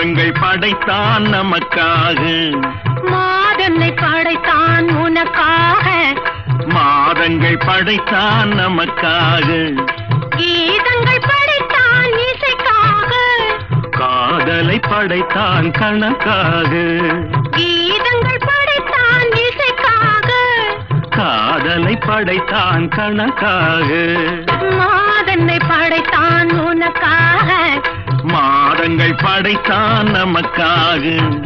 மாதங்கள் படைத்தான் நமக்காக மாதன்னை படைத்தான் உனக்காக மாதங்கள் படைத்தான் நமக்காக கீதங்கள் படைத்தான் இசைக்காக காதலை படைத்தான் கணக்காக கீதங்கள் படைத்தான் இசைக்காக காதலை படைத்தான் கணக்காக மாதன்னை படைத்தான் உனக்காக மாதங்கள் படைத்தான் நமக்காக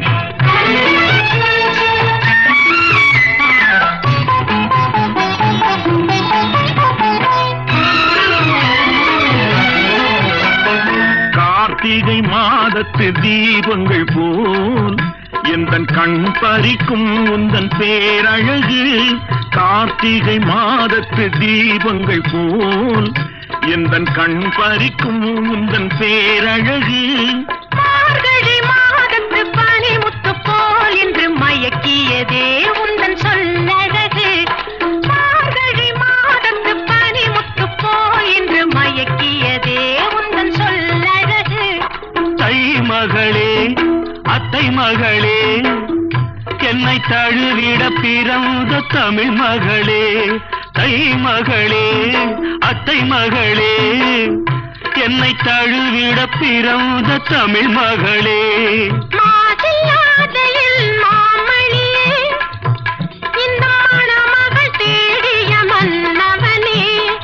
கார்த்திகை மாதத்து தீபங்கள் போல் எந்தன் கண் பறிக்கும் உந்தன் பேரழகு கார்த்திகை மாதத்து தீபங்கள் போல் எந்தன் கண் பறிக்கும் உந்தன் பேரழகு மார்கழி மாதத்து பனிமுத்து போல் என்று மயக்கியதே உந்தன் சொல்லழகு மார்கழி மாதத்து பனிமுத்து போல் என்று மயக்கியதே உந்தன் சொல்லழகு தை மகளே அத்தை மகளே என்னை தழுவிட பிறந்த தமிழ் மகளே தை மகளே அத்தை மகளே என்னை தழுவிட பிறந்த தமிழ் மகளே மாசில்லாதையில் மாமணியே இந்த மணமகள் தேடிய மன்னவனே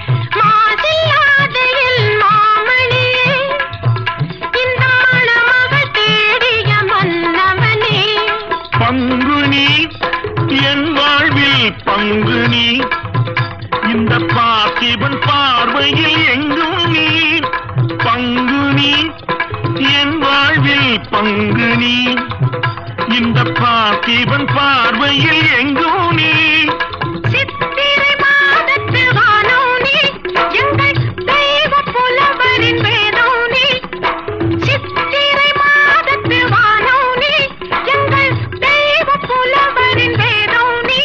மாசில்லாதையில் மாமணியே இந்த மணமகள் தேடிய மன்னவனே பங்குனி என் வாழ்வில் பங்குனி இந்த பார்த்திபன் பார்வையில் எங்கும் நீ பங்குனி என் வாழ்வில் பங்குனி இந்த பார்த்திபன் பார்வையில் எங்கும் நீ சித்திரை மாதத்து வானம் நீ எங்கள் தெய்வ புலவரின் வேதம் நீ சித்திரை மாதத்து வானம் நீ எங்கள் தெய்வ புலவரின் வேதம் நீ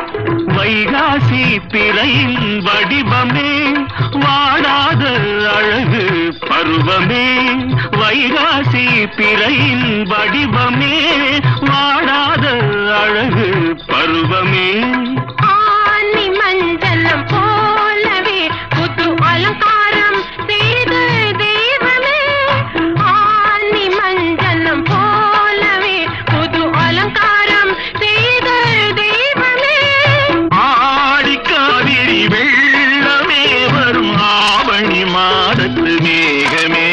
வைகாசி பிறையின் வடிவமே வாடாத அழகு பருவமே வைகாசி பிறையின் வடிவமே வாடாத அழகு பருவமே ஆனி மஞ்சளம் போலவே புது அலங்காரம் செய்த தெய்வமே ஆனி மஞ்சளம் போலவே புது அலங்காரம் செய்த தெய்வமே ஆடி காவிரி வெள்ளமே வரும் ஆவணி மாதத்து மேகமே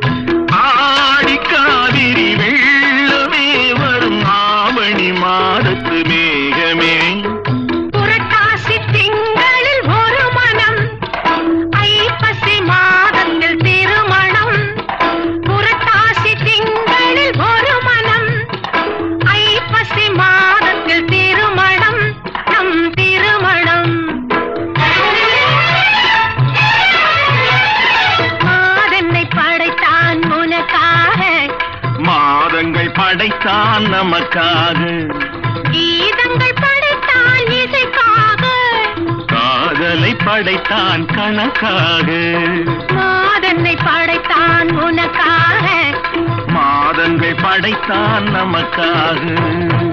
ஆடி காவிரி வெள்ளமே வரும் ஆவணி மாதத்து மேகமே புரட்டாசி திங்களில் ஒரு மனம் ஐப்பசி மாதத்தில் திருமணம் புரட்டாசி திங்களில் ஒரு மனம் ஐப்பசி மாதத்தில் திருமணம் நம் திருமணம் மாதன்னை படைத்தான் உனக்காக மாதங்கள் படைத்தான் நமக்காக கீதங்கள் படைத்தான் இசைக்காக காதலை படைத்தான் கணக்காக மாதன்னை படைத்தான் உனக்காக மாதங்கள் படைத்தான் நமக்காக